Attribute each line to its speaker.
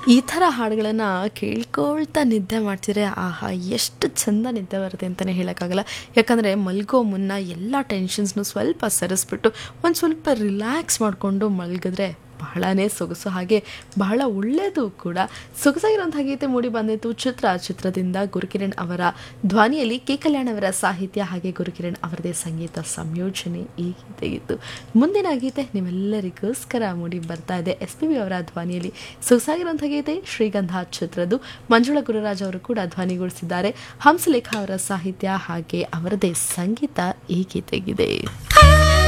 Speaker 1: ಈ ಥರ ಹಾಡುಗಳನ್ನು ಕೇಳ್ಕೊಳ್ತಾ ನಿದ್ದೆ ಮಾಡ್ತಿದ್ರೆ ಆಹಾ ಎಷ್ಟು ಚಂದ ನಿದ್ದೆ ಬರುತ್ತೆ ಅಂತಲೇ ಹೇಳೋಕ್ಕಾಗಲ್ಲ ಯಾಕಂದರೆ ಮಲ್ಗೋ ಮುನ್ನ ಎಲ್ಲ ಟೆನ್ಷನ್ಸ್ನು ಸ್ವಲ್ಪ ಸರಿಸ್ಬಿಟ್ಟು ಒಂದು ಸ್ವಲ್ಪ ರಿಲ್ಯಾಕ್ಸ್ ಮಾಡಿಕೊಂಡು ಮಲಗಿದ್ರೆ ಬಹಳನೇ ಸೊಗಸು ಹಾಗೆ ಬಹಳ ಒಳ್ಳೆಯದು ಕೂಡ ಸೊಗಸಾಗಿರುವಂಥ ಗೀತೆ ಮೂಡಿ ಬಂದಿತ್ತು ಚಿತ್ರ ಚಿತ್ರದಿಂದ ಗುರುಕಿರಣ್ ಅವರ ಧ್ವನಿಯಲ್ಲಿ ಕೆ ಕಲ್ಯಾಣ್ ಅವರ ಸಾಹಿತ್ಯ ಹಾಗೆ ಗುರುಕಿರಣ್ ಅವರದೇ ಸಂಗೀತ ಸಂಯೋಜನೆ ಈ ಗೀತೆ ಇತ್ತು ಮುಂದಿನ ಗೀತೆ ನಿಮ್ಮೆಲ್ಲರಿಗೋಸ್ಕರ ಮೂಡಿ ಬರ್ತಾ ಇದೆ ಎಸ್ ಪಿ ಬಿ ಅವರ ಧ್ವನಿಯಲ್ಲಿ ಸೊಗಸಾಗಿರುವಂಥ ಗೀತೆ ಶ್ರೀಗಂಧ ಚಿತ್ರದ್ದು ಮಂಜುಳಾ ಗುರುರಾಜ್ ಅವರು ಕೂಡ ಧ್ವನಿಗೊಳಿಸಿದ್ದಾರೆ ಹಂಸಲೇಖ ಅವರ ಸಾಹಿತ್ಯ ಹಾಗೆ ಅವರದೇ ಸಂಗೀತ ಈ ಗೀತೆಗಿದೆ